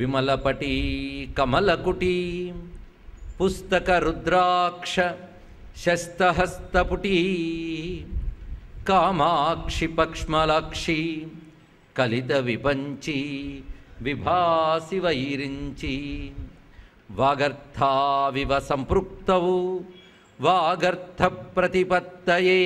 విమలపటీ కమలకుటీ పుస్తక రుద్రాక్ష శస్తహస్తపుటీ కామాక్షి పక్ష్మలాక్షి కలిత విపంచి విభాసి వైరించి వాగర్థావివ సంపృక్తవు వాగర్థ ప్రతిపత్తయే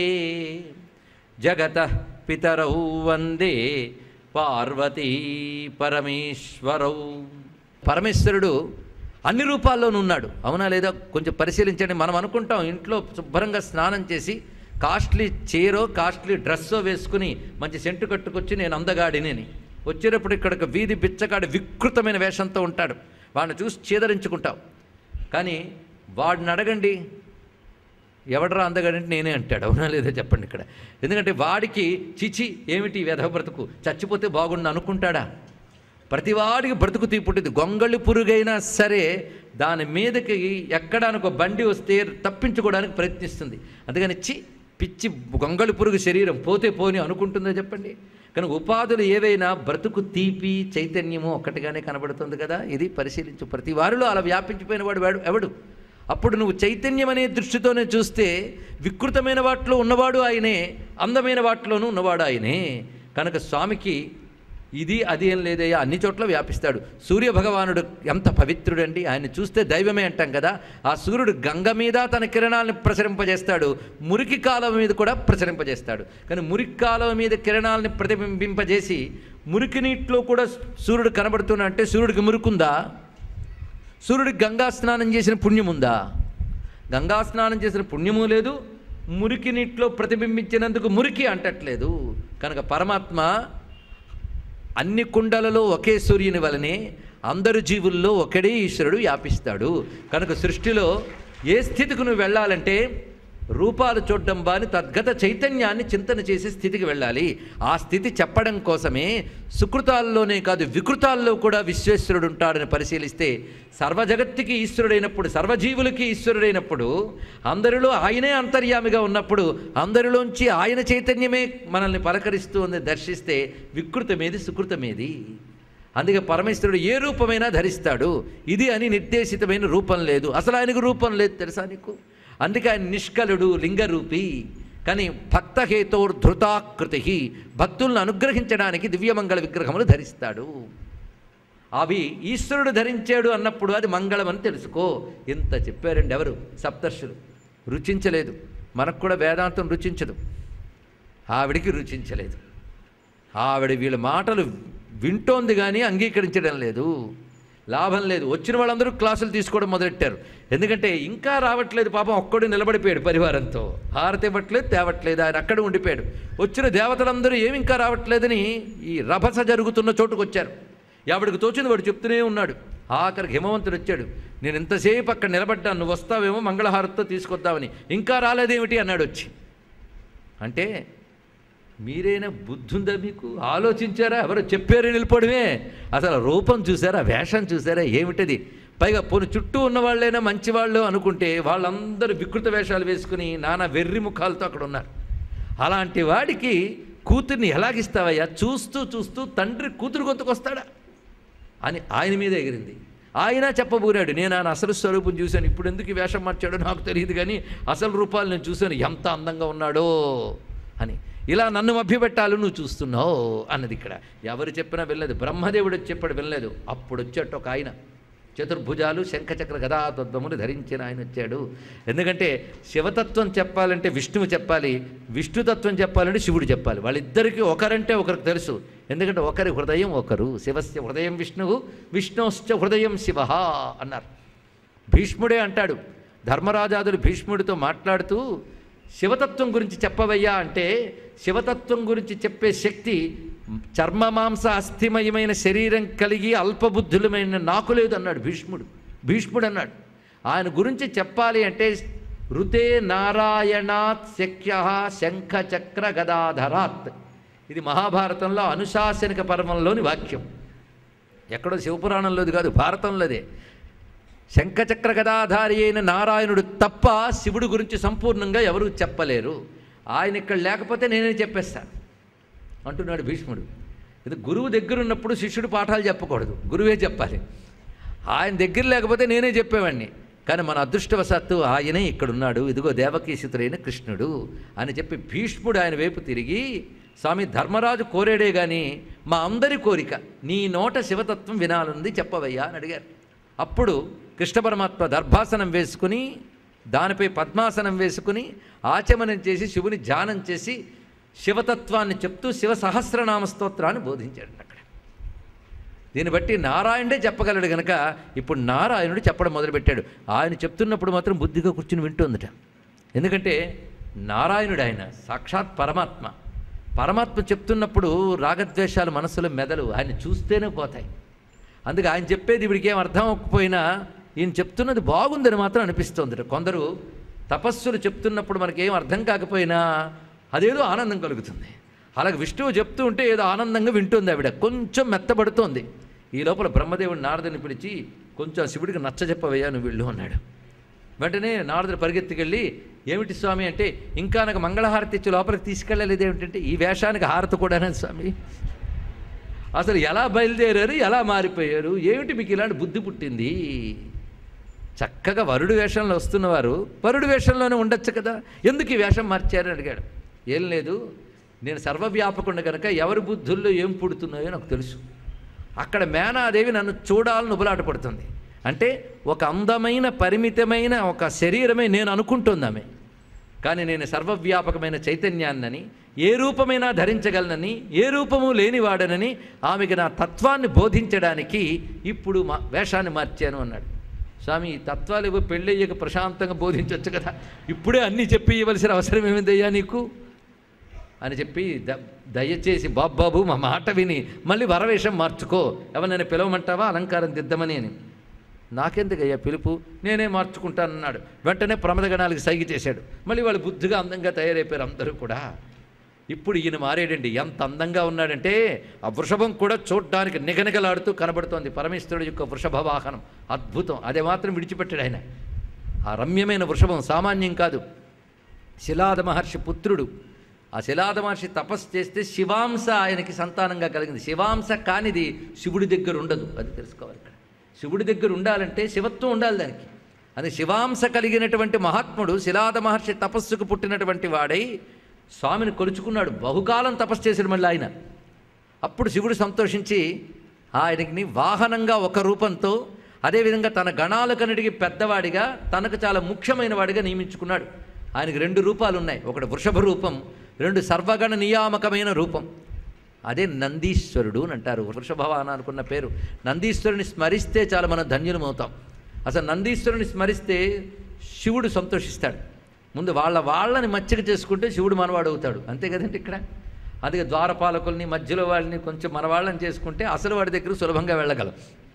జగత పితరౌ వందే పార్వతీ పరమేశ్వరౌ పరమేశ్వరుడు అన్ని రూపాల్లోనూ ఉన్నాడు అవునా లేదా కొంచెం పరిశీలించండి మనం అనుకుంటాం ఇంట్లో శుభ్రంగా స్నానం చేసి కాస్ట్లీ చీరో కాస్ట్లీ డ్రెస్సో వేసుకుని మంచి సెంటు కట్టుకొచ్చి నేను అందగాడిని అని వచ్చేటప్పుడు ఇక్కడికి వీధి బిచ్చగాడి వికృతమైన వేషంతో ఉంటాడు వాడిని చూసి చీదరించుకుంటాం కానీ వాడిని అడగండి ఎవడరా అందగాడంటే నేనే అంటాడు అవునా లేదా చెప్పండి ఇక్కడ ఎందుకంటే వాడికి చిచి ఏమిటి వ్యధ బ్రతుకు చచ్చిపోతే బాగుండు అనుకుంటాడా ప్రతివాడికి బ్రతుకు తీపుట్టింది గొంగళి పురుగైనా సరే దాని మీదకి ఎక్కడానికి ఒక బండి వస్తే తప్పించుకోవడానికి ప్రయత్నిస్తుంది అందుకని చి పిచ్చి గొంగళి పురుగు శరీరం పోతే పోని అనుకుంటుందో చెప్పండి కానీ ఉపాధులు ఏవైనా బ్రతుకు తీపి చైతన్యము ఒక్కటిగానే కనబడుతుంది కదా ఇది పరిశీలించు ప్రతి వారిలో అలా వ్యాపించిపోయిన వాడు వాడు ఎవడు అప్పుడు నువ్వు చైతన్యం అనే దృష్టితోనే చూస్తే వికృతమైన వాటిలో ఉన్నవాడు ఆయనే అందమైన వాటిలోనూ ఉన్నవాడు ఆయనే కనుక స్వామికి ఇది అది ఏం లేదయ్యా అన్ని చోట్ల వ్యాపిస్తాడు సూర్య భగవానుడు ఎంత పవిత్రుడండి ఆయన చూస్తే దైవమే అంటాం కదా ఆ సూర్యుడు గంగ మీద తన కిరణాలను ప్రసరింపజేస్తాడు మురికి కాలం మీద కూడా ప్రసరింపజేస్తాడు కానీ మురికి కాలం మీద కిరణాలని ప్రతిబింబింపజేసి మురికి నీటిలో కూడా సూర్యుడు కనబడుతున్నా అంటే సూర్యుడికి మురుకుందా సూర్యుడికి గంగా స్నానం చేసిన పుణ్యం ఉందా గంగా స్నానం చేసిన పుణ్యము లేదు మురికి నీటిలో ప్రతిబింబించినందుకు మురికి అంటట్లేదు కనుక పరమాత్మ అన్ని కుండలలో ఒకే సూర్యుని వలనే అందరు జీవుల్లో ఒకడే ఈశ్వరుడు వ్యాపిస్తాడు కనుక సృష్టిలో ఏ స్థితికి నువ్వు వెళ్ళాలంటే రూపాలు చూడడం బాని తద్గత చైతన్యాన్ని చింతన చేసే స్థితికి వెళ్ళాలి ఆ స్థితి చెప్పడం కోసమే సుకృతాల్లోనే కాదు వికృతాల్లో కూడా విశ్వేశ్వరుడు ఉంటాడని పరిశీలిస్తే సర్వజగత్తుకి ఈశ్వరుడైనప్పుడు సర్వజీవులకి ఈశ్వరుడైనప్పుడు అందరిలో ఆయనే అంతర్యామిగా ఉన్నప్పుడు అందరిలోంచి ఆయన చైతన్యమే మనల్ని పలకరిస్తూ ఉంది దర్శిస్తే వికృతమేది సుకృతమేది అందుకే పరమేశ్వరుడు ఏ రూపమైనా ధరిస్తాడు ఇది అని నిర్దేశితమైన రూపం లేదు అసలు ఆయనకు రూపం లేదు తెలుసా నీకు అందుకే ఆయన నిష్కలుడు లింగరూపి కానీ భక్తహేతోర్ధృతాకృతి భక్తులను అనుగ్రహించడానికి దివ్యమంగళ విగ్రహములు ధరిస్తాడు అవి ఈశ్వరుడు ధరించాడు అన్నప్పుడు అది మంగళం అని తెలుసుకో ఇంత చెప్పారండి ఎవరు సప్తర్షులు రుచించలేదు మనకు కూడా వేదాంతం రుచించదు ఆవిడికి రుచించలేదు ఆవిడ వీళ్ళ మాటలు వింటోంది కానీ అంగీకరించడం లేదు లాభం లేదు వచ్చిన వాళ్ళందరూ క్లాసులు తీసుకోవడం మొదలెట్టారు ఎందుకంటే ఇంకా రావట్లేదు పాపం ఒక్కడు నిలబడిపోయాడు పరివారంతో హారతి ఇవ్వట్లేదు తేవట్లేదు ఆయన అక్కడ ఉండిపోయాడు వచ్చిన దేవతలందరూ ఏమి ఇంకా రావట్లేదని ఈ రభస జరుగుతున్న చోటుకు వచ్చారు ఎవడికి తోచింది వాడు చెప్తూనే ఉన్నాడు ఆఖరికి హిమవంతుడు వచ్చాడు నేను ఇంతసేపు అక్కడ నిలబడ్డాను నువ్వు వస్తావేమో మంగళహారతితో తీసుకొద్దామని ఇంకా రాలేదేమిటి అన్నాడు వచ్చి అంటే మీరైనా బుద్ధి ఉందా మీకు ఆలోచించారా ఎవరో చెప్పారు నిలబడమే అసలు రూపం చూసారా వేషం చూసారా ఏమిటది పైగా పోను చుట్టూ ఉన్న వాళ్ళైనా మంచివాళ్ళు అనుకుంటే వాళ్ళందరూ వికృత వేషాలు వేసుకుని నానా వెర్రి ముఖాలతో అక్కడ ఉన్నారు అలాంటి వాడికి కూతుర్ని ఎలాగిస్తావయ్యా చూస్తూ చూస్తూ తండ్రి కూతురు గొంతుకొస్తాడా అని ఆయన మీద ఎగిరింది ఆయన చెప్పబోరాడు నేను ఆయన అసలు స్వరూపం చూశాను ఇప్పుడు ఎందుకు ఈ వేషం మార్చాడో నాకు తెలియదు కానీ అసలు రూపాలు నేను చూశాను ఎంత అందంగా ఉన్నాడో అని ఇలా నన్ను మభ్యపెట్టాలి నువ్వు చూస్తున్నావు అన్నది ఇక్కడ ఎవరు చెప్పినా వెళ్ళలేదు బ్రహ్మదేవుడు వచ్చి చెప్పాడు వెళ్ళలేదు అప్పుడు వచ్చేట ఒక ఆయన చతుర్భుజాలు శంఖచక్ర గదాతత్వములు ధరించిన ఆయన వచ్చాడు ఎందుకంటే శివతత్వం చెప్పాలంటే విష్ణువు చెప్పాలి విష్ణుతత్వం చెప్పాలంటే శివుడు చెప్పాలి వాళ్ళిద్దరికీ ఒకరంటే ఒకరికి తెలుసు ఎందుకంటే ఒకరి హృదయం ఒకరు శివస్య హృదయం విష్ణువు విష్ణుశ్చ హృదయం శివ అన్నారు భీష్ముడే అంటాడు ధర్మరాజాదులు భీష్ముడితో మాట్లాడుతూ శివతత్వం గురించి చెప్పవయ్యా అంటే శివతత్వం గురించి చెప్పే శక్తి చర్మ మాంస అస్థిమయమైన శరీరం కలిగి అల్పబుద్ధులమైన నాకు లేదు అన్నాడు భీష్ముడు భీష్ముడు అన్నాడు ఆయన గురించి చెప్పాలి అంటే ఋతే నారాయణాత్ శక్య శంఖ చక్ర గదాధరాత్ ఇది మహాభారతంలో అనుశాసనిక పర్వంలోని వాక్యం ఎక్కడో శివపురాణంలోది కాదు భారతంలోదే శంఖచక్ర గదాధారి అయిన నారాయణుడు తప్ప శివుడు గురించి సంపూర్ణంగా ఎవరూ చెప్పలేరు ఆయన ఇక్కడ లేకపోతే నేనే చెప్పేస్తాను అంటున్నాడు భీష్ముడు ఇది గురువు దగ్గర ఉన్నప్పుడు శిష్యుడు పాఠాలు చెప్పకూడదు గురువే చెప్పాలి ఆయన దగ్గర లేకపోతే నేనే చెప్పేవాడిని కానీ మన అదృష్టవశాత్తు ఆయనే ఇక్కడున్నాడు ఇదిగో దేవకీసుతుడైన కృష్ణుడు అని చెప్పి భీష్ముడు ఆయన వైపు తిరిగి స్వామి ధర్మరాజు కోరేడే కానీ మా అందరి కోరిక నీ నోట శివతత్వం వినాలుంది చెప్పవయ్యా అని అడిగారు అప్పుడు కృష్ణ పరమాత్మ దర్భాసనం వేసుకుని దానిపై పద్మాసనం వేసుకుని ఆచమనం చేసి శివుని ధ్యానం చేసి శివతత్వాన్ని చెప్తూ శివ సహస్రనామ స్తోత్రాన్ని బోధించాడు అక్కడ దీన్ని బట్టి నారాయణుడే చెప్పగలడు గనక ఇప్పుడు నారాయణుడు చెప్పడం మొదలుపెట్టాడు ఆయన చెప్తున్నప్పుడు మాత్రం బుద్ధిగా కూర్చుని వింటుందట ఎందుకంటే నారాయణుడు ఆయన సాక్షాత్ పరమాత్మ పరమాత్మ చెప్తున్నప్పుడు రాగద్వేషాలు మనసులో మెదలు ఆయన చూస్తేనే పోతాయి అందుకే ఆయన చెప్పేది ఇవిడికి ఏం అర్థం అవ్వకపోయినా ఈయన చెప్తున్నది బాగుందని మాత్రం అనిపిస్తుంది కొందరు తపస్సులు చెప్తున్నప్పుడు మనకేం అర్థం కాకపోయినా అదేదో ఆనందం కలుగుతుంది అలాగే విష్ణువు చెప్తూ ఉంటే ఏదో ఆనందంగా వింటుంది ఆవిడ కొంచెం మెత్తబడుతోంది ఈ లోపల బ్రహ్మదేవుడు నారదుని పిలిచి కొంచెం శివుడికి నచ్చ చెప్పవయ్యా నువ్వు వెళ్ళు అన్నాడు వెంటనే నారదుడు పరిగెత్తుకెళ్ళి ఏమిటి స్వామి అంటే ఇంకా నాకు మంగళహారతి ఇచ్చి లోపలికి తీసుకెళ్ళలేదు ఏమిటంటే ఈ వేషానికి హారతి కూడానే స్వామి అసలు ఎలా బయలుదేరారు ఎలా మారిపోయారు ఏమిటి మీకు ఇలాంటి బుద్ధి పుట్టింది చక్కగా వరుడు వేషంలో వస్తున్నవారు వరుడు వేషంలోనే ఉండొచ్చు కదా ఎందుకు ఈ వేషం మార్చారని అడిగాడు ఏం లేదు నేను సర్వవ్యాపకుండా కనుక ఎవరి బుద్ధుల్లో ఏం పుడుతున్నాయో నాకు తెలుసు అక్కడ మేనాదేవి నన్ను చూడాలని ఉబలాట పడుతుంది అంటే ఒక అందమైన పరిమితమైన ఒక శరీరమే నేను అనుకుంటుంది ఆమె కానీ నేను సర్వవ్యాపకమైన చైతన్యాన్నని ఏ రూపమైనా ధరించగలనని ఏ రూపము లేనివాడనని ఆమెకి నా తత్వాన్ని బోధించడానికి ఇప్పుడు మా వేషాన్ని మార్చాను అన్నాడు స్వామి ఈ తత్వాలు ఇవ్వ పెళ్ళయ్యక ప్రశాంతంగా బోధించవచ్చు కదా ఇప్పుడే అన్నీ చెప్పి ఇవ్వవలసిన అవసరం ఏమిందయ్యా నీకు అని చెప్పి ద దయచేసి బాబు బాబు మా మాట విని మళ్ళీ వరవేషం మార్చుకో ఎవరినైనా పిలవమంటావా అలంకారం దిద్దామని అని నాకెందుకయ్యా పిలుపు నేనే మార్చుకుంటానన్నాడు వెంటనే ప్రమదగణాలకి సైగ చేశాడు మళ్ళీ వాళ్ళు బుద్ధిగా అందంగా తయారైపోయారు అందరూ కూడా ఇప్పుడు ఈయన మారేడండి ఎంత అందంగా ఉన్నాడంటే ఆ వృషభం కూడా చూడ్డానికి నిగనిగలాడుతూ కనబడుతోంది పరమేశ్వరుడు యొక్క వృషభ వాహనం అద్భుతం అదే మాత్రం విడిచిపెట్టాడు ఆయన ఆ రమ్యమైన వృషభం సామాన్యం కాదు శిలాద మహర్షి పుత్రుడు ఆ శిలాద మహర్షి తపస్సు చేస్తే శివాంశ ఆయనకి సంతానంగా కలిగింది శివాంశ కానిది శివుడి దగ్గర ఉండదు అది తెలుసుకోవాలి ఇక్కడ శివుడి దగ్గర ఉండాలంటే శివత్వం ఉండాలి దానికి అది శివాంశ కలిగినటువంటి మహాత్ముడు శిలాద మహర్షి తపస్సుకు పుట్టినటువంటి వాడై స్వామిని కొలుచుకున్నాడు బహుకాలం తపస్సు చేశాడు మళ్ళీ ఆయన అప్పుడు శివుడు సంతోషించి ఆయనకి వాహనంగా ఒక రూపంతో అదేవిధంగా తన గణాలకన్నిటికీ పెద్దవాడిగా తనకు చాలా ముఖ్యమైన వాడిగా నియమించుకున్నాడు ఆయనకి రెండు రూపాలు ఉన్నాయి ఒకటి వృషభ రూపం రెండు సర్వగణ నియామకమైన రూపం అదే నందీశ్వరుడు అని అంటారు వృషభవాన అనుకున్న పేరు నందీశ్వరుని స్మరిస్తే చాలా మనం ధన్యులమవుతాం అసలు నందీశ్వరుని స్మరిస్తే శివుడు సంతోషిస్తాడు ముందు వాళ్ళ వాళ్ళని మచ్చిక చేసుకుంటే శివుడు మనవాడు అవుతాడు అంతే కదండి ఇక్కడ అందుకే ద్వారపాలకుల్ని మధ్యలో వాళ్ళని కొంచెం మన వాళ్ళని చేసుకుంటే అసలు వాడి దగ్గర సులభంగా వెళ్ళగలం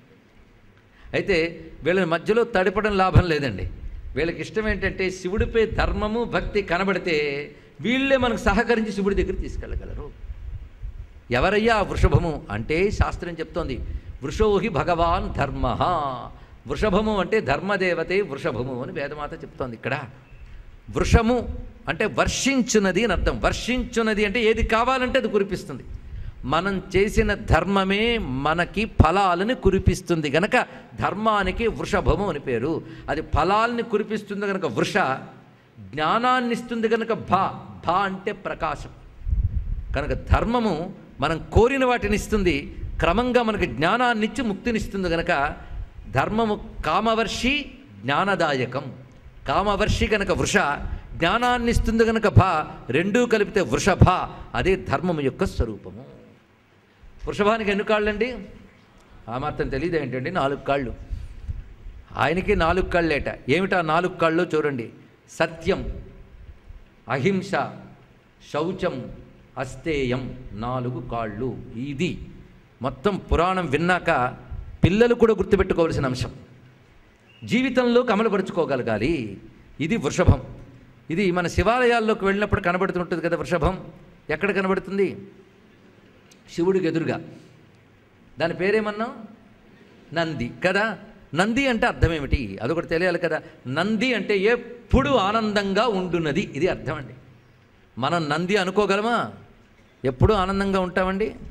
అయితే వీళ్ళని మధ్యలో తడిపడం లాభం లేదండి వీళ్ళకి ఇష్టం ఏంటంటే శివుడిపై ధర్మము భక్తి కనబడితే వీళ్ళే మనకు సహకరించి శివుడి దగ్గర తీసుకెళ్ళగలరు ఎవరయ్యా ఆ వృషభము అంటే శాస్త్రం చెప్తోంది వృషోహి భగవాన్ ధర్మ వృషభము అంటే ధర్మదేవతే వృషభము అని వేదమాత చెప్తోంది ఇక్కడ వృషము అంటే వర్షించున్నది అని అర్థం వర్షించున్నది అంటే ఏది కావాలంటే అది కురిపిస్తుంది మనం చేసిన ధర్మమే మనకి ఫలాలను కురిపిస్తుంది గనక ధర్మానికి వృషభము అని పేరు అది ఫలాల్ని కురిపిస్తుంది కనుక వృష జ్ఞానాన్ని ఇస్తుంది కనుక భా భా అంటే ప్రకాశం కనుక ధర్మము మనం కోరిన వాటిని ఇస్తుంది క్రమంగా మనకి జ్ఞానాన్ని ఇచ్చి ముక్తినిస్తుంది కనుక ధర్మము కామవర్షి జ్ఞానదాయకం కామవర్షి కనుక వృష జ్ఞానాన్ని ఇస్తుంది కనుక భా రెండూ కలిపితే వృషభ అదే ధర్మము యొక్క స్వరూపము వృషభానికి ఎన్ని కాళ్ళండి ఆ మాత్రం తెలియదు ఏంటండి నాలుగు కాళ్ళు ఆయనకి నాలుగు కాళ్ళేట ఏమిటా నాలుగు కాళ్ళు చూడండి సత్యం అహింస శౌచం అస్తేయం నాలుగు కాళ్ళు ఇది మొత్తం పురాణం విన్నాక పిల్లలు కూడా గుర్తుపెట్టుకోవాల్సిన అంశం జీవితంలో కమలపరుచుకోగలగాలి ఇది వృషభం ఇది మన శివాలయాల్లోకి వెళ్ళినప్పుడు కనబడుతుంటుంది కదా వృషభం ఎక్కడ కనబడుతుంది శివుడికి ఎదురుగా దాని పేరేమన్నాం నంది కదా నంది అంటే అర్థం ఏమిటి అదొకటి తెలియాలి కదా నంది అంటే ఎప్పుడు ఆనందంగా ఉండున్నది ఇది అర్థం అండి మనం నంది అనుకోగలమా ఎప్పుడూ ఆనందంగా ఉంటామండి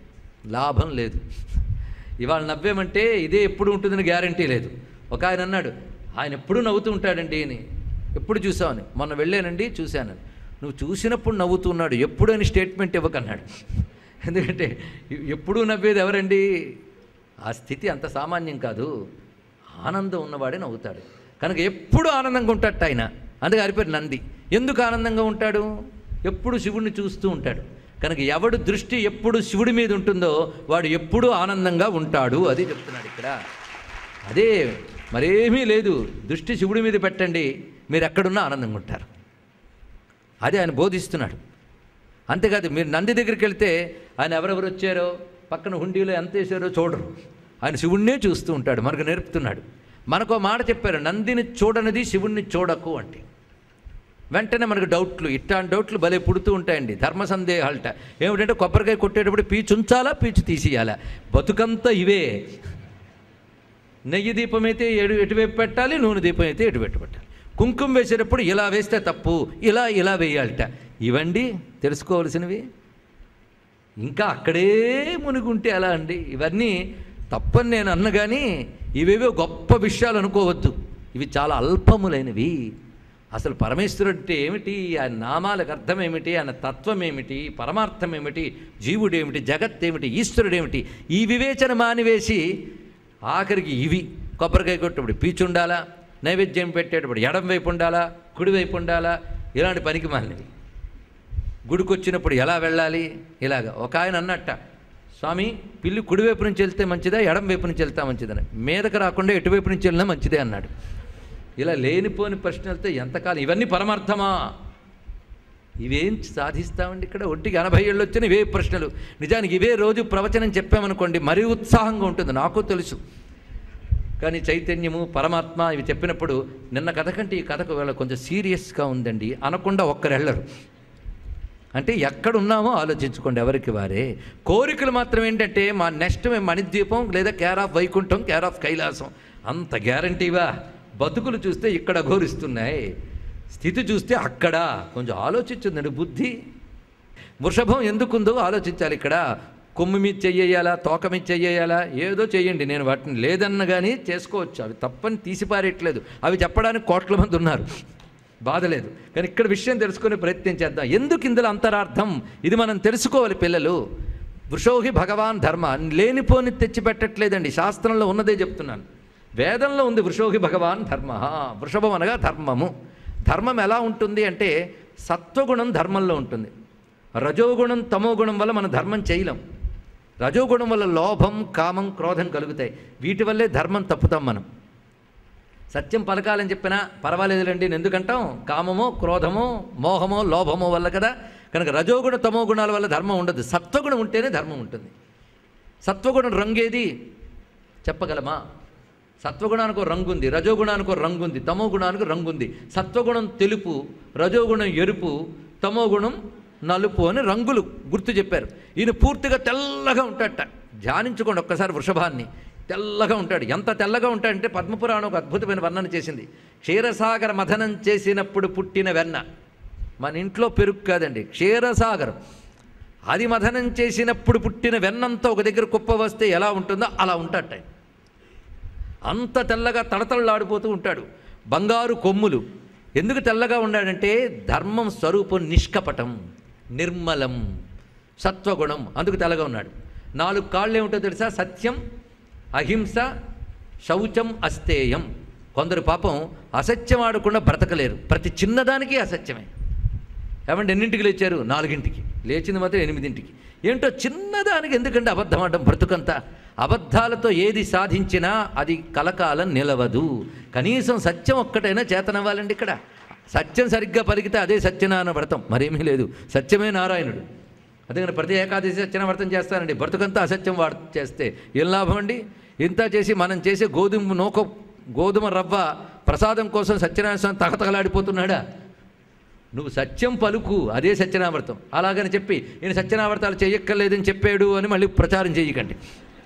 లాభం లేదు ఇవాళ నవ్వేమంటే ఇదే ఎప్పుడు ఉంటుందని గ్యారంటీ లేదు ఒక ఆయన అన్నాడు ఆయన ఎప్పుడు నవ్వుతూ ఉంటాడండి అని ఎప్పుడు చూసావని మొన్న వెళ్ళానండి చూశానని నువ్వు చూసినప్పుడు నవ్వుతున్నాడు ఎప్పుడు అని స్టేట్మెంట్ ఇవ్వకన్నాడు ఎందుకంటే ఎప్పుడూ నవ్వేది ఎవరండి ఆ స్థితి అంత సామాన్యం కాదు ఆనందం ఉన్నవాడే నవ్వుతాడు కనుక ఎప్పుడు ఆనందంగా ఉంటాడు ఆయన అందుకే అరిపేరు నంది ఎందుకు ఆనందంగా ఉంటాడు ఎప్పుడు శివుడిని చూస్తూ ఉంటాడు కనుక ఎవడు దృష్టి ఎప్పుడు శివుడి మీద ఉంటుందో వాడు ఎప్పుడూ ఆనందంగా ఉంటాడు అది చెప్తున్నాడు ఇక్కడ అదే మరేమీ లేదు దృష్టి శివుడి మీద పెట్టండి మీరు ఎక్కడున్నా ఆనందంగా ఉంటారు అదే ఆయన బోధిస్తున్నాడు అంతేకాదు మీరు నంది దగ్గరికి వెళ్తే ఆయన ఎవరెవరు వచ్చారో పక్కన హుండీలో ఎంత వేసారో చూడరు ఆయన శివుణ్ణే చూస్తూ ఉంటాడు మనకు నేర్పుతున్నాడు మనకు మాట చెప్పారు నందిని చూడనిది శివుణ్ణి చూడకు అంటే వెంటనే మనకు డౌట్లు ఇట్లాంటి డౌట్లు భలే పుడుతూ ఉంటాయండి ధర్మ సందేహాలట ఏమిటంటే కొబ్బరికాయ కొట్టేటప్పుడు పీచు ఉంచాలా పీచు తీసేయాలా బతుకంతా ఇవే నెయ్యి దీపం అయితే ఎడు ఎటువైపు పెట్టాలి నూనె దీపం అయితే ఎటువైపు పెట్టాలి కుంకుమ వేసేటప్పుడు ఇలా వేస్తే తప్పు ఇలా ఇలా వేయాలట ఇవండి తెలుసుకోవాల్సినవి ఇంకా అక్కడే మునిగుంటే ఎలా అండి ఇవన్నీ తప్పని నేను అన్న కానీ ఇవేవో గొప్ప విషయాలు అనుకోవద్దు ఇవి చాలా అల్పములైనవి అసలు పరమేశ్వరుడు అంటే ఏమిటి ఆయన నామాలకు అర్థం ఏమిటి ఆయన తత్వం ఏమిటి పరమార్థం ఏమిటి జీవుడు ఏమిటి జగత్ ఏమిటి ఈశ్వరుడు ఏమిటి ఈ వివేచన మానివేసి ఆఖరికి ఇవి కొబ్బరికాయ కొట్టేప్పుడు పీచు ఉండాలా నైవేద్యం పెట్టేటప్పుడు ఎడం వైపు ఉండాలా కుడి వైపు ఉండాలా ఇలాంటి పనికి మాలినవి గుడికి వచ్చినప్పుడు ఎలా వెళ్ళాలి ఇలాగ ఒక ఆయన అన్నట్ట స్వామి పిల్లి కుడివైపు నుంచి వెళ్తే మంచిదా ఎడం వైపు నుంచి వెళ్తా మంచిదని మీదకి రాకుండా ఎటువైపు నుంచి వెళ్ళినా మంచిదే అన్నాడు ఇలా లేనిపోని ప్రశ్నలతో ఎంతకాలం ఇవన్నీ పరమార్థమా ఇవేం సాధిస్తామండి ఇక్కడ ఒంటికి ఎనభై ఏళ్ళు వచ్చిన ఇవే ప్రశ్నలు నిజానికి ఇవే రోజు ప్రవచనం చెప్పామనుకోండి మరీ ఉత్సాహంగా ఉంటుంది నాకు తెలుసు కానీ చైతన్యము పరమాత్మ ఇవి చెప్పినప్పుడు నిన్న కథ కంటే ఈ కథకు వేళ కొంచెం సీరియస్గా ఉందండి అనకుండా ఒక్కరు వెళ్ళరు అంటే ఎక్కడ ఉన్నామో ఆలోచించుకోండి ఎవరికి వారే కోరికలు మాత్రం ఏంటంటే మా నెక్స్ట్ మేము మణిద్వీపం లేదా care of Vaikuntham care of Kailasam అంత గ్యారంటీవా బతుకులు చూస్తే ఇక్కడ ఘోరిస్తున్నాయి స్థితి చూస్తే అక్కడ కొంచెం ఆలోచించుందండి బుద్ధి వృషభం ఎందుకుందో ఆలోచించాలి ఇక్కడ కొమ్ము మీద చెయ్యాలా తోక మీద చెయ్యాలా ఏదో చెయ్యండి నేను వాటిని లేదన్న కానీ చేసుకోవచ్చు అవి తప్పని తీసిపారేయట్లేదు అవి చెప్పడానికి కోట్ల మంది ఉన్నారు బాధ లేదు కానీ ఇక్కడ విషయం తెలుసుకునే ప్రయత్నం చేద్దాం ఎందుకు ఇందులో అంతరార్థం ఇది మనం తెలుసుకోవాలి పిల్లలు వృషోహి భగవాన్ ధర్మ లేనిపోని తెచ్చిపెట్టట్లేదండి శాస్త్రంలో ఉన్నదే చెప్తున్నాను వేదంలో ఉంది వృషోహి భగవాన్ ధర్మ వృషభం అనగా ధర్మము ధర్మం ఎలా ఉంటుంది అంటే సత్వగుణం ధర్మంలో ఉంటుంది రజోగుణం తమోగుణం వల్ల మనం ధర్మం చేయలేం రజోగుణం వల్ల లోభం కామం క్రోధం కలుగుతాయి వీటి వల్లే ధర్మం తప్పుతాం మనం సత్యం పలకాలని చెప్పినా పర్వాలేదులేండి నేను ఎందుకంటాం కామమో క్రోధమో మోహమో లోభమో వల్ల కదా కనుక రజోగుణ తమో గుణాల వల్ల ధర్మం ఉండదు సత్వగుణం ఉంటేనే ధర్మం ఉంటుంది సత్వగుణం రంగేది చెప్పగలమా సత్వగుణానికి ఒక రంగు ఉంది రజోగుణానికి ఒక రంగు ఉంది తమో గుణానికి రంగు ఉంది సత్వగుణం తెలుపు రజోగుణం ఎరుపు తమో గుణం నలుపు అని రంగులు గుర్తు చెప్పారు ఈయన పూర్తిగా తెల్లగా ఉంటాడట ధ్యానించుకోండి ఒక్కసారి వృషభాన్ని తెల్లగా ఉంటాడు ఎంత తెల్లగా ఉంటాడంటే పద్మపురాణం ఒక అద్భుతమైన వర్ణన చేసింది క్షీరసాగర మథనం చేసినప్పుడు పుట్టిన వెన్న మన ఇంట్లో పెరుగు కాదండి క్షీరసాగరం అది మథనం చేసినప్పుడు పుట్టిన వెన్నంతా ఒక దగ్గర కుప్ప వస్తే ఎలా ఉంటుందో అలా ఉంటాడట ఆయన. అంత తెల్లగా తడతళ్ళాడిపోతూ ఉంటాడు బంగారు కొమ్ములు ఎందుకు తెల్లగా ఉన్నాడంటే ధర్మం స్వరూపం నిష్కపటం నిర్మలం సత్వగుణం అందుకు తెల్లగా ఉన్నాడు నాలుగు కాళ్ళు ఏమిటో తెలుసా సత్యం అహింస శౌచం అస్తేయం కొందరు పాపం అసత్యం ఆడకుండా బ్రతకలేరు ప్రతి చిన్నదానికి అసత్యమే ఏమంటే ఎన్నింటికి లేచారు నాలుగింటికి లేచింది మాత్రం ఎనిమిదింటికి ఏంటో చిన్నదానికి ఎందుకంటే అబద్ధం ఆడడం బ్రతుకంతా అబద్ధాలతో ఏది సాధించినా అది కలకాలం నిలవదు కనీసం సత్యం ఒక్కటైనా చేతనవ్వాలండి ఇక్కడ సత్యం సరిగ్గా పలికితే అదే సత్యనారాయణ వ్రతం మరేమీ లేదు సత్యమే నారాయణుడు అందుకని ప్రతి ఏకాదశి సత్యన వ్రతం చేస్తానండి బ్రతుకంతా అసత్యం వాడు చేస్తే ఏం లాభం అండి ఇంత చేసి మనం చేసే గోధుమ నూక గోధుమ రవ్వ ప్రసాదం కోసం సత్యనారాయణ స్వామి తగతగలాడిపోతున్నాడా నువ్వు సత్యం పలుకు అదే సత్యనావ్రతం అలాగని చెప్పి నేను సత్యనావ్రతాలు చేయక్కర్లేదని చెప్పాడు అని మళ్ళీ ప్రచారం చేయకండి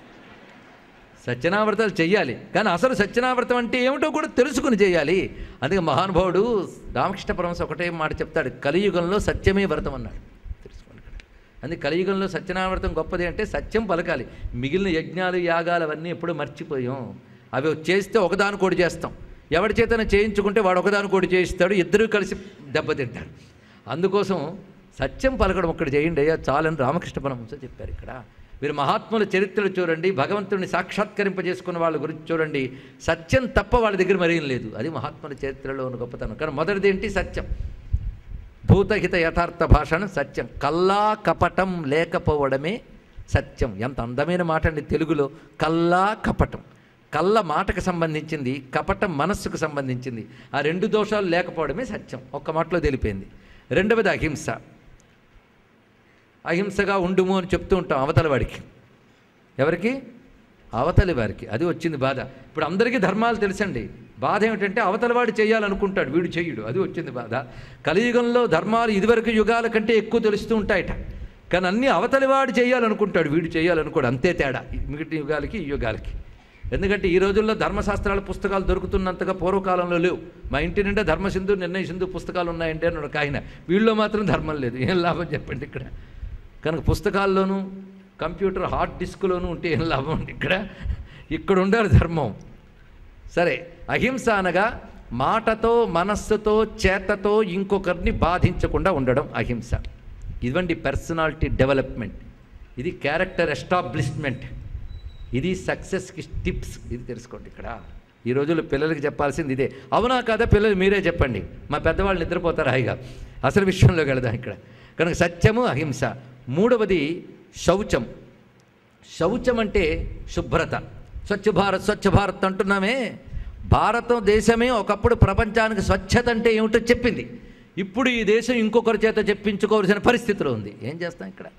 సత్యనావ్రతాలు చెయ్యాలి కానీ అసలు సత్యనావ్రతం అంటే ఏమిటో కూడా తెలుసుకుని చేయాలి అందుకే మహానుభావుడు రామకృష్ణ పరమశ ఒకటే మాట చెప్తాడు కలియుగంలో సత్యమే వ్రతం అన్నాడు తెలుసుకోండి ఇక్కడ అందుకే కలియుగంలో సత్యనారాయణవ్రతం గొప్పది అంటే సత్యం పలకాలి మిగిలిన యజ్ఞాలు యాగాలు అవన్నీ ఎప్పుడూ మర్చిపోయాం అవి చేస్తే ఒకదానికోటి చేస్తాం ఎవరి చేతన చేయించుకుంటే వాడు ఒకదానికోటి చేయిస్తాడు ఇద్దరూ కలిసి దెబ్బతింటారు అందుకోసం సత్యం పలకడం ఒక్కటి చేయండి అయ్యా చాలని రామకృష్ణ పరమహంస చెప్పారు ఇక్కడ మీరు మహాత్ముల చరిత్రలు చూడండి భగవంతుడిని సాక్షాత్కరింపజేసుకున్న వాళ్ళ గురించి చూడండి సత్యం తప్ప వాళ్ళ దగ్గర మరేం లేదు అది మహాత్ముల చరిత్రలో ఉన్న గొప్పతనం కానీ మొదటిది ఏంటి సత్యం భూతహిత యథార్థ భాషను సత్యం కల్లా కపటం లేకపోవడమే సత్యం ఎంత అందమైన మాట అండి తెలుగులో కల్లా కపటం కళ్ళ మాటకు సంబంధించింది కపటం మనస్సుకు సంబంధించింది ఆ రెండు దోషాలు లేకపోవడమే సత్యం ఒక్క మాటలో తెలిపింది రెండవది అహింస అహింసగా ఉండుము అని చెప్తూ ఉంటాం అవతల వాడికి ఎవరికి అవతలి వారికి అది వచ్చింది బాధ ఇప్పుడు అందరికీ ధర్మాలు తెలుసండి బాధ ఏమిటంటే అవతల వాడు చేయాలనుకుంటాడు వీడు చెయ్యడు అది వచ్చింది బాధ కలియుగంలో ధర్మాలు ఇదివరకు యుగాల కంటే ఎక్కువ తెలుస్తూ ఉంటాయట కానీ అన్నీ అవతలి వాడు చేయాలనుకుంటాడు వీడు చేయాలనుకోడు అంతే తేడా ఈ మిగతా యుగాలకి ఈ యుగాలకి ఎందుకంటే ఈ రోజుల్లో ధర్మశాస్త్రాల పుస్తకాలు దొరుకుతున్నంతగా పూర్వకాలంలో లేవు మా ఇంటి నిండా ధర్మసింధు నిర్ణయ సింధు పుస్తకాలు ఉన్నాయంటే అని ఒక ఆయన వీళ్ళలో మాత్రం ధర్మం లేదు ఏం లాభం చెప్పండి ఇక్కడ కనుక పుస్తకాల్లోనూ కంప్యూటర్ హార్డ్ డిస్క్లోనూ ఉంటే ఏం లాభం ఉంది ఇక్కడ ఇక్కడ ఉండాలి ధర్మం సరే అహింస అనగా మాటతో మనస్సుతో చేతతో ఇంకొకరిని బాధించకుండా ఉండడం అహింస ఇదివండి పర్సనాలిటీ డెవలప్మెంట్ ఇది క్యారెక్టర్ ఎస్టాబ్లిష్మెంట్ ఇది సక్సెస్కి టిప్స్ ఇది తెలుసుకోండి ఇక్కడ ఈ రోజుల్లో పిల్లలకి చెప్పాల్సింది ఇదే అవునా కాదా పిల్లలు మీరే చెప్పండి మా పెద్దవాళ్ళు నిద్రపోతారు హాయిగా అసలు విషయంలోకి వెళదాం ఇక్కడ కనుక సత్యము అహింస మూడవది శౌచం శౌచం అంటే శుభ్రత స్వచ్ఛ భారత్ స్వచ్ఛ భారత్ అంటున్నామే భారతదేశమే ఒకప్పుడు ప్రపంచానికి స్వచ్ఛత అంటే ఏమిటో చెప్పింది ఇప్పుడు ఈ దేశం ఇంకొకరి చేత చెప్పించుకోవాల్సిన పరిస్థితిలో ఉంది ఏం చేస్తాం ఇక్కడ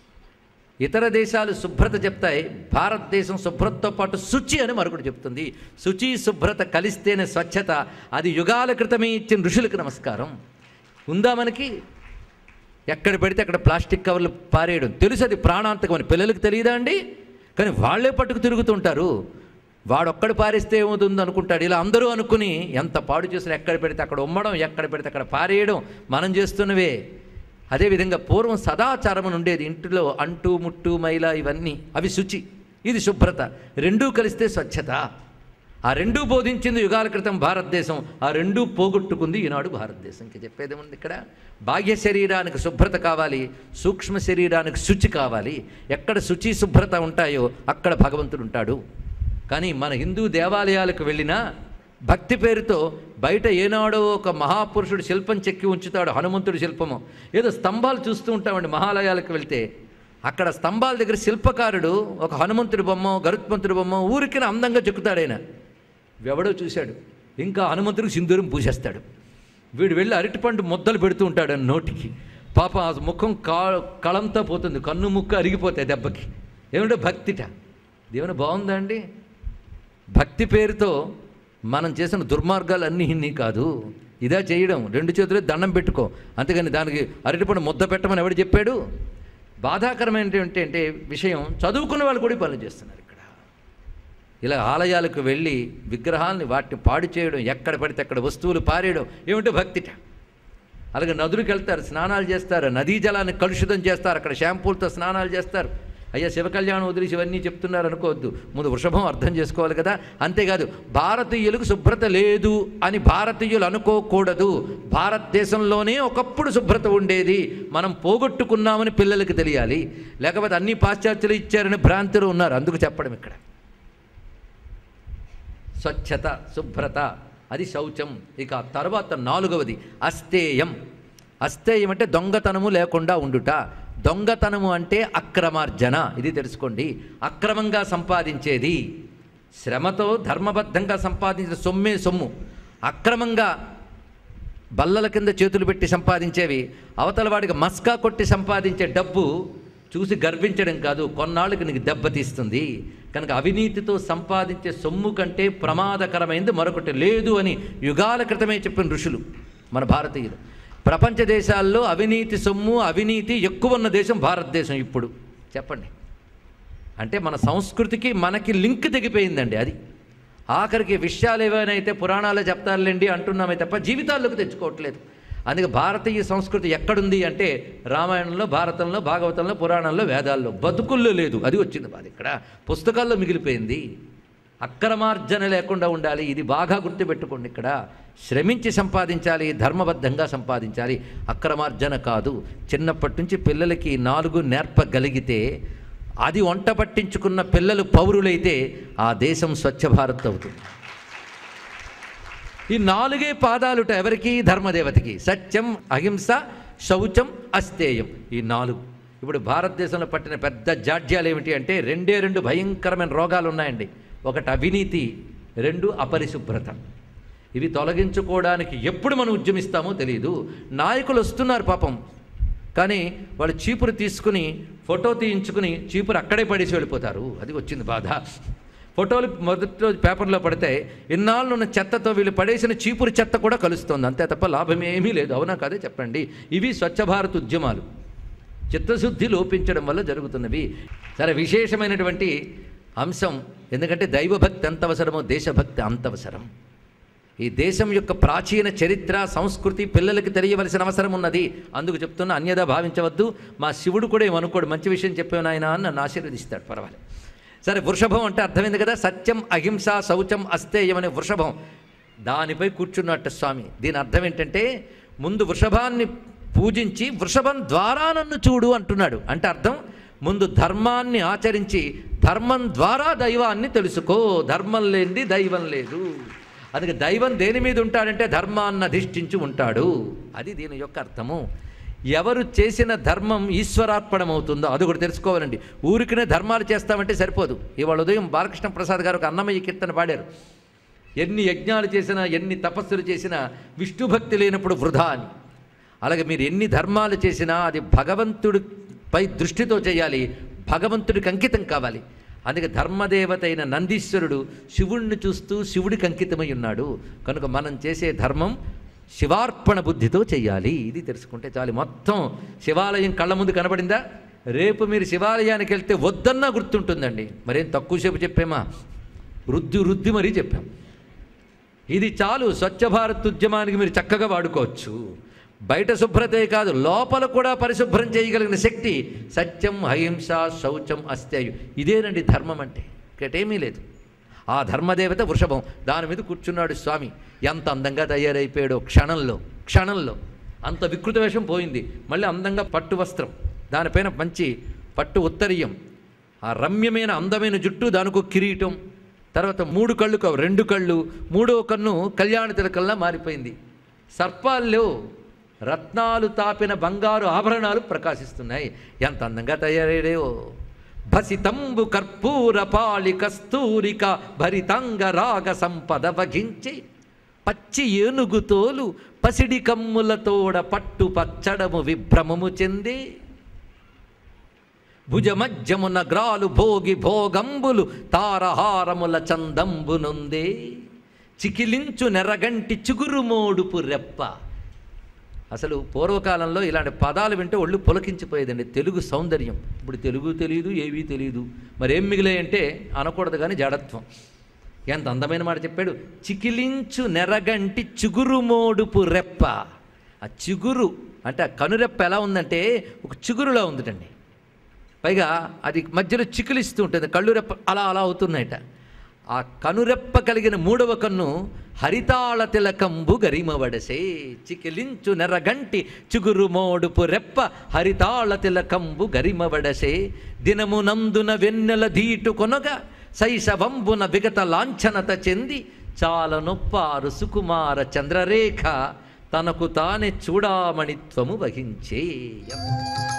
ఇతర దేశాలు శుభ్రత చెప్తాయి భారతదేశం శుభ్రతతో పాటు శుచి అని మరొకటి చెప్తుంది శుచి శుభ్రత కలిస్తేనే స్వచ్ఛత అది యుగాల క్రితమే ఇచ్చిన ఋషులకు నమస్కారం ఉందా మనకి ఎక్కడ పెడితే అక్కడ ప్లాస్టిక్ కవర్లు పారేయడం తెలుసు అది ప్రాణాంతకం అని పిల్లలకు తెలియదా అండి కానీ వాళ్ళే పట్టుకు తిరుగుతుంటారు వాడొక్కడు పారేస్తే ఏమవుతుంది అనుకుంటాడు ఇలా అందరూ అనుకుని ఎంత పాడు చేసిన ఎక్కడ పెడితే అక్కడ ఉమ్మడం ఎక్కడ పెడితే అక్కడ పారేయడం మనం చేస్తున్నవే అదేవిధంగా పూర్వం సదాచారం అని ఉండేది ఇంటిలో అంటు ముట్టు మైల ఇవన్నీ అవి శుచి ఇది శుభ్రత రెండూ కలిస్తే స్వచ్ఛత ఆ రెండూ బోధించింది యుగాల క్రితం భారతదేశం ఆ రెండూ పోగొట్టుకుంది ఈనాడు భారతదేశం ఇంకా చెప్పేది ఉంది ఇక్కడ బాహ్య శరీరానికి శుభ్రత కావాలి సూక్ష్మ శరీరానికి శుచి కావాలి ఎక్కడ శుచి శుభ్రత ఉంటాయో అక్కడ భగవంతుడు ఉంటాడు కానీ మన హిందూ దేవాలయాలకు వెళ్ళినా భక్తి పేరుతో బయట ఏనాడో ఒక మహాపురుషుడు శిల్పం చెక్కి ఉంచుతాడు హనుమంతుడి శిల్పము ఏదో స్తంభాలు చూస్తూ ఉంటామండి మహాలయాలకు వెళ్తే అక్కడ స్తంభాల దగ్గర శిల్పకారుడు ఒక హనుమంతుడి బొమ్మ గరుత్మంతుడి బొమ్మ ఊరికి అందంగా చెక్కుతాడు ఆయన ఎవడో చూశాడు ఇంకా హనుమంతుడికి సింధూరం పూసేస్తాడు వీడు వెళ్ళి అరటిపండు ముద్దలు పెడుతూ ఉంటాడు ఆయన నోటికి పాప ఆ ముఖం కా కళంతా పోతుంది కన్ను ముక్కు అరిగిపోతాయి దెబ్బకి ఏమిటో భక్తిట దేవుని బాగుందా అండి భక్తి పేరుతో మనం చేసిన దుర్మార్గాలు అన్నీ ఇన్ని కాదు ఇదా చేయడం రెండు చేతులు దండం పెట్టుకో అంతేగాని దానికి అరటిపండు ముద్ద పెట్టమని ఎవడు చెప్పాడు బాధాకరమైనటువంటి అంటే విషయం చదువుకున్న వాళ్ళు కూడా ఈ పనులు చేస్తున్నారు ఇక్కడ ఇలా ఆలయాలకు వెళ్ళి విగ్రహాలని వాటిని పాడు చేయడం ఎక్కడ పడితే అక్కడ వస్తువులు పారేయడం ఏమిటో భక్తిట అలాగే నదులకు వెళ్తారు స్నానాలు చేస్తారు నదీ జలాన్ని కలుషితం చేస్తారు అక్కడ షాంపూలతో స్నానాలు చేస్తారు అయ్యా శివ కళ్యాణం వదిలేసి ఇవన్నీ చెప్తున్నారు అనుకోవద్దు ముందు వృషభం అర్థం చేసుకోవాలి కదా అంతేకాదు భారతీయులకు శుభ్రత లేదు అని భారతీయులు అనుకోకూడదు భారతదేశంలోనే ఒకప్పుడు శుభ్రత ఉండేది మనం పోగొట్టుకున్నామని పిల్లలకి తెలియాలి లేకపోతే అన్ని పాశ్చాత్యులు ఇచ్చారని భ్రాంతిలో ఉన్నారు అందుకు చెప్పడం ఇక్కడ స్వచ్ఛత శుభ్రత అది శౌచం ఇక తర్వాత నాలుగవది అస్తేయం అస్తేయం అంటే దొంగతనము లేకుండా ఉండుట దొంగతనము అంటే అక్రమార్జన ఇది తెలుసుకోండి అక్రమంగా సంపాదించేది శ్రమతో ధర్మబద్ధంగా సంపాదించిన సొమ్మే సొమ్ము అక్రమంగా బల్లల కింద చేతులు పెట్టి సంపాదించేవి అవతల వాడికి మస్కా కొట్టి సంపాదించే డబ్బు చూసి గర్వించడం కాదు కొన్నాళ్ళకి నీకు దెబ్బతీస్తుంది కనుక అవినీతితో సంపాదించే సొమ్ము కంటే ప్రమాదకరమైనది మరొకటి లేదు అని యుగాల క్రితమే చెప్పిన ఋషులు మన భారతీయులు ప్రపంచ దేశాల్లో అవినీతి సొమ్ము అవినీతి ఎక్కువ ఉన్న దేశం భారతదేశం ఇప్పుడు చెప్పండి అంటే మన సంస్కృతికి మనకి లింక్ తెగిపోయిందండి అది ఆఖరికి విషయాలు ఏవైనా అయితే పురాణాలు చెప్తారులేండి అంటున్నామే తప్ప జీవితాల్లోకి తెచ్చుకోవట్లేదు అందుకే భారతీయ సంస్కృతి ఎక్కడుంది అంటే రామాయణంలో భారతంలో భాగవతంలో పురాణంలో వేదాల్లో బతుకుల్లో లేదు అది వచ్చింది బాధ ఇక్కడ పుస్తకాల్లో మిగిలిపోయింది అక్రమార్జన లేకుండా ఉండాలి ఇది బాగా గుర్తుపెట్టుకోండి ఇక్కడ శ్రమించి సంపాదించాలి ధర్మబద్ధంగా సంపాదించాలి అక్రమార్జన కాదు చిన్నప్పటి నుంచి పిల్లలకి నాలుగు నేర్పగలిగితే అది వంట పట్టించుకున్న పిల్లలు పౌరులైతే ఆ దేశం స్వచ్ఛ భారత్ అవుతుంది ఈ నాలుగే పాదాలుట ఎవరికి ధర్మదేవతకి సత్యం అహింస శౌచం అస్తేయం ఈ నాలుగు ఇప్పుడు భారతదేశంలో పట్టిన పెద్ద జాడ్యాలు ఏమిటి అంటే రెండే రెండు భయంకరమైన రోగాలు ఉన్నాయండి ఒకటి అవినీతి రెండు అపరిశుభ్రత ఇవి తొలగించుకోవడానికి ఎప్పుడు మనం ఉద్యమిస్తామో తెలియదు నాయకులు వస్తున్నారు పాపం కానీ వాళ్ళు చీపురు తీసుకుని ఫోటో తీయించుకుని చీపురు అక్కడే పడేసి వెళ్ళిపోతారు అది వచ్చింది బాధ ఫోటోలు మొదటి రోజు పేపర్లో పడితే ఇన్నాళ్ళు ఉన్న చెత్తతో వీళ్ళు పడేసిన చీపురు చెత్త కూడా కలుస్తుంది అంతే తప్ప లాభం ఏమీ లేదు అవునా కాదే చెప్పండి ఇవి స్వచ్ఛ భారత్ ఉద్యమాలు చిత్తశుద్ధి లోపించడం వల్ల జరుగుతున్నవి సరే విశేషమైనటువంటి అంశం ఎందుకంటే దైవభక్తి ఎంత అవసరమో దేశభక్తి అంత అవసరం ఈ దేశం యొక్క ప్రాచీన చరిత్ర సంస్కృతి పిల్లలకి తెలియవలసిన అవసరం ఉన్నది అందుకు చెప్తున్నా అన్యదా భావించవద్దు మా శివుడు కూడా ఏమనుకోడు మంచి విషయం చెప్పాను ఆయన అని నన్ను ఆశీర్వదిస్తాడు పర్వాలేదు సరే వృషభం అంటే అర్థమైంది కదా సత్యం అహింస శౌచం అస్తేయం అనే వృషభం దానిపై కూర్చున్నట్టు స్వామి దీని అర్థం ఏంటంటే ముందు వృషభాన్ని పూజించి వృషభం ద్వారా నన్ను చూడు అంటున్నాడు అంటే అర్థం ముందు ధర్మాన్ని ఆచరించి ధర్మం ద్వారా దైవాన్ని తెలుసుకో ధర్మం లేనిది దైవం లేదు అందుకే దైవం దేని మీద ఉంటాడంటే ధర్మాన్ని అధిష్ఠించి ఉంటాడు అది దీని యొక్క అర్థము ఎవరు చేసిన ధర్మం ఈశ్వరార్పణం అవుతుందో అది కూడా తెలుసుకోవాలండి ఊరికనే ధర్మాలు చేస్తామంటే సరిపోదు ఇవాళ ఉదయం బాలకృష్ణ ప్రసాద్ గారు ఒక అన్నమయ్య కీర్తన పాడారు ఎన్ని యజ్ఞాలు చేసినా ఎన్ని తపస్సులు చేసినా విష్ణు భక్తి లేనప్పుడు వృధా అని అలాగే మీరు ఎన్ని ధర్మాలు చేసినా అది భగవంతుడిపై దృష్టితో చేయాలి భగవంతుడికి అంకితం కావాలి అందుకే ధర్మదేవత అయిన నందీశ్వరుడు శివుణ్ణి చూస్తూ శివుడికి అంకితమై ఉన్నాడు కనుక మనం చేసే ధర్మం శివార్పణ బుద్ధితో చేయాలి ఇది తెలుసుకుంటే చాలు మొత్తం శివాలయం కళ్ళ ముందు కనబడిందా రేపు మీరు శివాలయానికి వెళ్తే వద్దన్నా గుర్తుంటుందండి మరేం తక్కువసేపు చెప్పామా వృద్ధి వృద్ధి మరీ చెప్పాం ఇది చాలు స్వచ్ఛ భారత్ ఉద్యమానికి మీరు చక్కగా వాడుకోవచ్చు బయట శుభ్రతే కాదు లోపల కూడా పరిశుభ్రం చేయగలిగిన శక్తి సత్యం అహింస శౌచం అస్తేయు ఇదేనండి ధర్మం అంటే ఇంకటేమీ లేదు ఆ ధర్మదేవత వృషభం దాని మీద కూర్చున్నాడు స్వామి ఎంత అందంగా తయారైపోయాడో క్షణంలో క్షణంలో అంత వికృత వేషం పోయింది మళ్ళీ అందంగా పట్టు వస్త్రం దానిపైన మంచి పట్టు ఉత్తరీయం ఆ రమ్యమైన అందమైన జుట్టు దానికో కిరీటం తర్వాత మూడు కళ్ళు కావు రెండు కళ్ళు మూడో కన్ను కళ్యాణ తిలకల్లా మారిపోయింది సర్పాల్లో రత్నాలు తాపిన బంగారు ఆభరణాలు ప్రకాశిస్తున్నాయి ఎంత అందంగా తయారయ్యాడో భసితంబు కర్పూర పాళి కస్తూరిక భరితంగ రాగ సంపద వగించి పచ్చి ఏనుగు తోలు పసిడి కమ్ములతోడ పట్టు పచ్చడము విభ్రమము చెంది భుజమధ్యమున గ్రాలు భోగి భోగంబులు తారహారముల చందంబునుందే చికిలించు నెరగంటి చిగురుమోడుపు రెప్ప అసలు పూర్వకాలంలో ఇలాంటి పదాలు వింటే ఒళ్ళు పులకించిపోయేదండి తెలుగు సౌందర్యం ఇప్పుడు తెలుగు తెలియదు ఏవీ తెలియదు మరి ఏం మిగిలాయంటే అనకూడదు కానీ జడత్వం ఎంత అందమైన మాట చెప్పాడు చికిలించు నెరగంటి చిగురుమోడుపు రెప్ప ఆ చిగురు అంటే ఆ కనురెప్ప ఎలా ఉందంటే ఒక చిగురులా ఉందిటండి పైగా అది మధ్యలో చికిలిస్తూ ఉంటుంది కళ్ళు రెప్ప అలా అలా అవుతున్నాయట ఆ కనురెప్ప కలిగిన మూడవ కన్ను హరితాళ తిలకంబు గరిమవడసే చికిలించు నెరగంటి చిగురు మోడుపు రెప్ప హరితాళ తిలకంబు గరిమవడసే దినమునందున వెన్నెల ధీటు కొనగా శైశవంబున విగత లాంఛనత చెంది చాలా నొప్పారు సుకుమార చంద్రరేఖ తనకు తానే చూడామణిత్వము వహించే